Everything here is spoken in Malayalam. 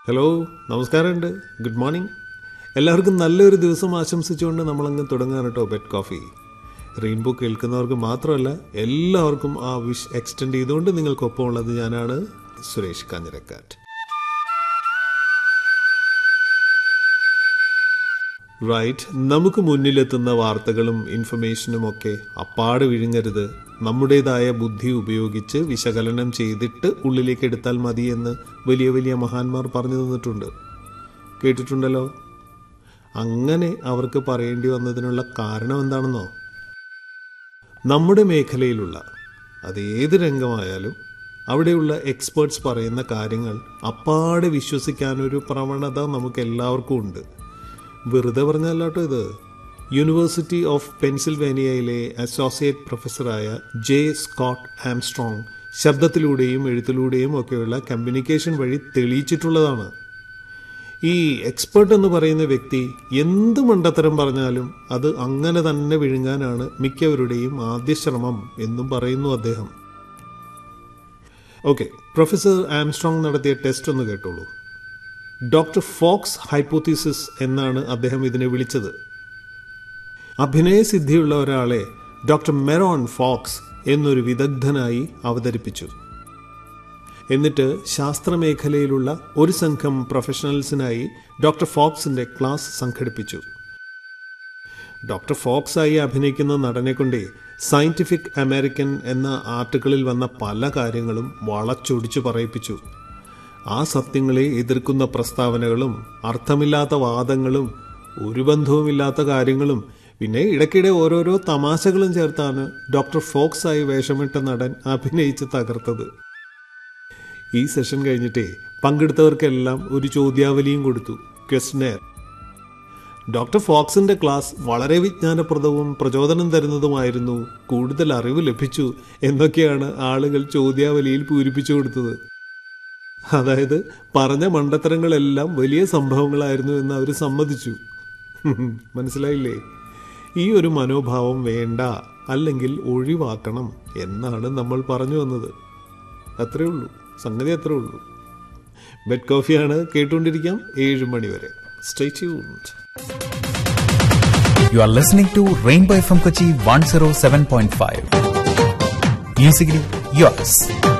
ഹലോ നമസ്കാരമുണ്ട് ഗുഡ് മോർണിംഗ് എല്ലാവർക്കും നല്ലൊരു ദിവസം ആശംസിച്ചുകൊണ്ട് നമ്മളങ്ങ് തുടങ്ങാൻ കേട്ടോ ബെറ്റ് കോഫി റെയിൻബോ കേൾക്കുന്നവർക്ക് മാത്രമല്ല എല്ലാവർക്കും ആ വിഷ് എക്സ്റ്റെൻഡ് ചെയ്തുകൊണ്ട് നിങ്ങൾക്കൊപ്പം ഉള്ളത് ഞാനാണ് സുരേഷ് കാഞ്ഞിരക്കാറ്റ് റൈറ്റ് നമുക്ക് മുന്നിലെത്തുന്ന വാർത്തകളും ഇൻഫർമേഷനും ഒക്കെ അപ്പാട് വിഴുങ്ങരുത് നമ്മുടേതായ ബുദ്ധി ഉപയോഗിച്ച് വിശകലനം ചെയ്തിട്ട് ഉള്ളിലേക്ക് എടുത്താൽ മതി എന്ന് വലിയ വലിയ മഹാന്മാർ പറഞ്ഞു തന്നിട്ടുണ്ട് കേട്ടിട്ടുണ്ടല്ലോ അങ്ങനെ അവർക്ക് പറയേണ്ടി വന്നതിനുള്ള കാരണം എന്താണെന്നോ നമ്മുടെ മേഖലയിലുള്ള അത് ഏത് രംഗമായാലും അവിടെയുള്ള എക്സ്പേർട്സ് പറയുന്ന കാര്യങ്ങൾ അപ്പാടെ വിശ്വസിക്കാനൊരു പ്രവണത നമുക്ക് എല്ലാവർക്കും ഉണ്ട് വെറുതെ പറഞ്ഞല്ലാട്ടോ ഇത് യൂണിവേഴ്സിറ്റി ഓഫ് പെൻസിൽവേനിയയിലെ അസോസിയേറ്റ് പ്രൊഫസറായ ജെ സ്കോട്ട് ആംസ്ട്രോങ് ശബ്ദത്തിലൂടെയും എഴുത്തിലൂടെയും ഒക്കെയുള്ള കമ്മ്യൂണിക്കേഷൻ വഴി തെളിയിച്ചിട്ടുള്ളതാണ് ഈ എക്സ്പേർട്ട് എന്ന് പറയുന്ന വ്യക്തി എന്ത് മണ്ടത്തരം പറഞ്ഞാലും അത് അങ്ങനെ തന്നെ വിഴുങ്ങാനാണ് മിക്കവരുടെയും ആദ്യ ശ്രമം എന്നും പറയുന്നു അദ്ദേഹം ഓക്കെ പ്രൊഫസർ ആംസ്ട്രോങ് നടത്തിയ ടെസ്റ്റ് ഒന്ന് കേട്ടോളൂ ഡോക്ടർ ഫോക്സ് ഹൈപ്പോത്തീസിസ് എന്നാണ് അദ്ദേഹം ഇതിനെ വിളിച്ചത് അഭിനയസിദ്ധിയുള്ള ഒരാളെ ഡോക്ടർ മെറോൺ ഫോക്സ് എന്നൊരു വിദഗ്ധനായി അവതരിപ്പിച്ചു എന്നിട്ട് ശാസ്ത്രമേഖലയിലുള്ള ഒരു സംഘം പ്രൊഫഷണൽസിനായി ഡോക്ടർ ഫോക്സിന്റെ ക്ലാസ് സംഘടിപ്പിച്ചു ഡോക്ടർ ഫോക്സ് ആയി അഭിനയിക്കുന്ന നടനെ കൊണ്ടേ സയന്റിഫിക് അമേരിക്കൻ എന്ന ആർട്ടിക്കിളിൽ വന്ന പല കാര്യങ്ങളും വളച്ചൊടിച്ചു പറയിപ്പിച്ചു ആ സത്യങ്ങളെ എതിർക്കുന്ന പ്രസ്താവനകളും അർത്ഥമില്ലാത്ത വാദങ്ങളും ഒരു ബന്ധവുമില്ലാത്ത കാര്യങ്ങളും പിന്നെ ഇടയ്ക്കിടെ ഓരോരോ തമാശകളും ചേർത്താണ് ഡോക്ടർ ഫോക്സ് ആയി വേഷമിട്ട നടൻ അഭിനയിച്ച് തകർത്തത് ഈ സെഷൻ കഴിഞ്ഞിട്ടേ പങ്കെടുത്തവർക്കെല്ലാം ഒരു ചോദ്യാവലിയും കൊടുത്തു ക്വസ്റ്റനെയർ ഡോക്ടർ ഫോക്സിന്റെ ക്ലാസ് വളരെ വിജ്ഞാനപ്രദവും പ്രചോദനം തരുന്നതുമായിരുന്നു കൂടുതൽ അറിവ് ലഭിച്ചു എന്നൊക്കെയാണ് ആളുകൾ ചോദ്യാവലിയിൽ പൂരിപ്പിച്ചു കൊടുത്തത് അതായത് പറഞ്ഞ മണ്ടത്തരങ്ങളെല്ലാം വലിയ സംഭവങ്ങളായിരുന്നു എന്ന് അവർ സമ്മതിച്ചു മനസ്സിലായില്ലേ ഈ ഒരു മനോഭാവം വേണ്ട അല്ലെങ്കിൽ ഒഴിവാക്കണം എന്നാണ് നമ്മൾ പറഞ്ഞു വന്നത് അത്രേ ഉള്ളൂ സംഗതി അത്രേ ഉള്ളൂ ബെഡ് കോഫിയാണ് കേട്ടുകൊണ്ടിരിക്കാം ഏഴ് മണി വരെ stay tuned You are listening to Rainbow FM Kochi 107.5. Musically yours.